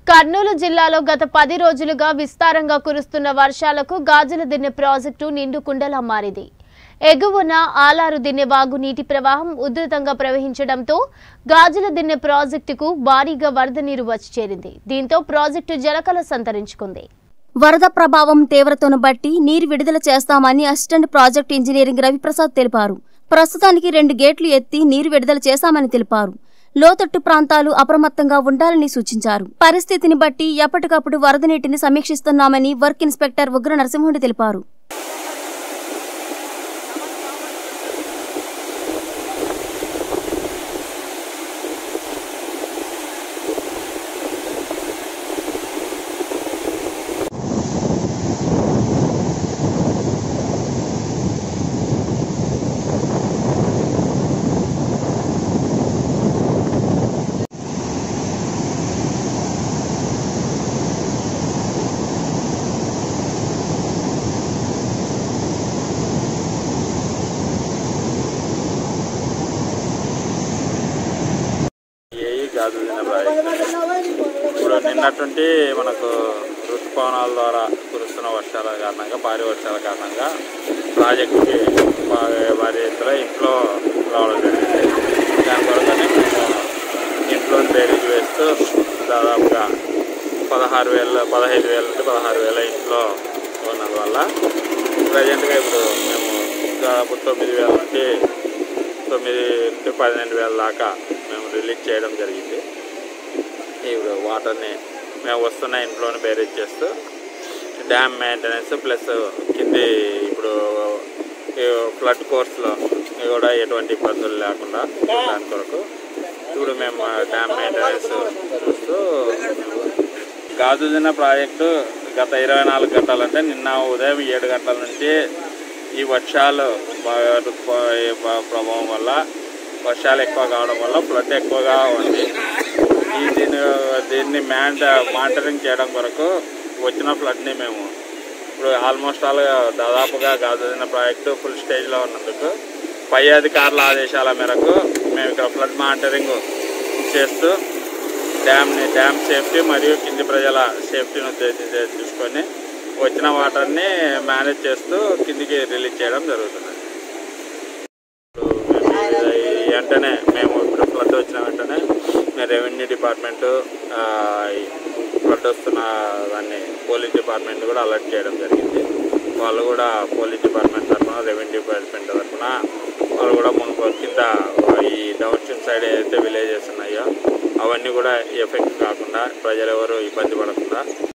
కర్నూలు జిల్లాలో గత పది రోజులుగా విస్తారంగా కురుస్తున్న వర్షాలకు గాజుల దిన్నె ప్రాజెక్టు నిండు కుండలా మారింది ఎగువన ఆలారు దిన్నె వాగు నీటి ప్రవాహం ఉధృతంగా ప్రవహించడంతో గాజుల దిన్నె ప్రాజెక్టుకు భారీగా వరద నీరు వచ్చి చేరింది దీంతో ప్రాజెక్టు జలకల సంతరించుకుంది వరద ప్రభావం తీవ్రతను బట్టి నీరు విడుదల చేస్తామని అసిస్టెంట్ ప్రాజెక్ట్ ఇంజనీరింగ్ రవిప్రసాద్ తెలిపారు ప్రస్తుతానికి రెండు గేట్లు ఎత్తి నీరు విడుదల చేశామని తెలిపారు లోతట్టు ప్రాంతాలు అప్రమత్తంగా ఉండాలని సూచించారు పరిస్థితిని బట్టి ఎప్పటికప్పుడు వరద నీటిని సమీక్షిస్తున్నామని వర్క్ ఇన్స్పెక్టర్ ఉగ్ర నరసింహుడు తెలిపారు ఏఈ గాజుల దిన ప్రాజెక్టు ఇప్పుడు నిన్నటువంటి మనకు ఋతుపవనాల ద్వారా కురుస్తున్న వర్షాల కారణంగా భారీ వర్షాల కారణంగా ప్రాజెక్టుకి బా- భారీ ఎత్తున ఇంట్లో రావడం జరిగింది దాని కొరకనే మేము ఇంట్లో బేరీజ్ వేస్తూ దాదాపుగా పదహారు వేల పదహైదు వేల నుండి పదహారు వేల ఇంట్లో ఉన్నందువల్ల ప్రజెంట్గా ఇప్పుడు మేము దాదాపు తొమ్మిది వేల నుండి తొమ్మిది నుండి పన్నెండు వేల దాకా మేము రిలీజ్ చేయడం జరిగింది ఇప్పుడు వాటర్ని మేము వస్తున్న ఇంట్లోనే బేరేజ్ చేస్తూ డ్యామ్ మెయింటెనెన్స్ ప్లస్ కింది ఇప్పుడు ఈ ఫ్లడ్ కోర్స్లో కూడా ఎటువంటి ఇబ్బందులు లేకుండా దాని కొరకు ఇప్పుడు మేము డ్యామ్ మెయింటెనెన్స్ చూస్తూ గాజుదిన ప్రాజెక్టు గత ఇరవై నాలుగు గంటలంటే నిన్న ఉదయం ఏడు గంటల నుంచి ఈ వర్షాలు బాగా ఋతుప- ఈ ప- ప్రభావం వల్ల వర్షాలు ఎక్కువ కావడం వల్ల ఫ్లడ్ ఎక్కువగా ఉంది ఈ దీని దీన్ని మ్యాన్ మానిటరింగ్ చేయడం కొరకు వచ్చిన ఫ్లడ్ని మేము ఇప్పుడు ఆల్మోస్ట్ ఆల్ దాదాపుగా గాజుదిన ప్రాజెక్టు ఫుల్ స్టేజ్లో ఉన్నందుకు పై అధికారుల ఆదేశాల మేరకు మేము ఇక్కడ ఫ్లడ్ మానిటరింగ్ చేస్తూ డ్యామ్ని డ్యామ్ సేఫ్టీ మరియు కింది ప్రజల సేఫ్టీని ఉద్దేశించి చూసుకొని వచ్చిన వాటర్ని మేనేజ్ చేస్తూ కిందికి రిలీజ్ చేయడం జరుగుతుంది ఇప్పుడు మేము ఈ వెంటనే మేము ఇప్పుడు ఫ్లడ్ వచ్చిన వెంటనే మేము రెవెన్యూ డిపార్ట్మెంటు ఆ, ఈ ఫ్లడ్ వస్తున్న దాన్ని పోలీస్ డిపార్ట్మెంట్ కూడా అలర్ట్ చేయడం జరిగింది వాళ్ళు కూడా పోలీస్ డిపార్ట్మెంట్ తరఫున రెవెన్యూ డిపార్ట్మెంట్ తరఫున వాళ్ళు కూడా మునుపు కింద ఈ డౌన్ స్ట్రీమ్ సైడ్ ఏదైతే విలేజెస్ ఉన్నాయో అవన్నీ కూడా ఎఫెక్ట్ కాకుండా ప్రజలు ఎవరు ఇబ్బంది పడకుండా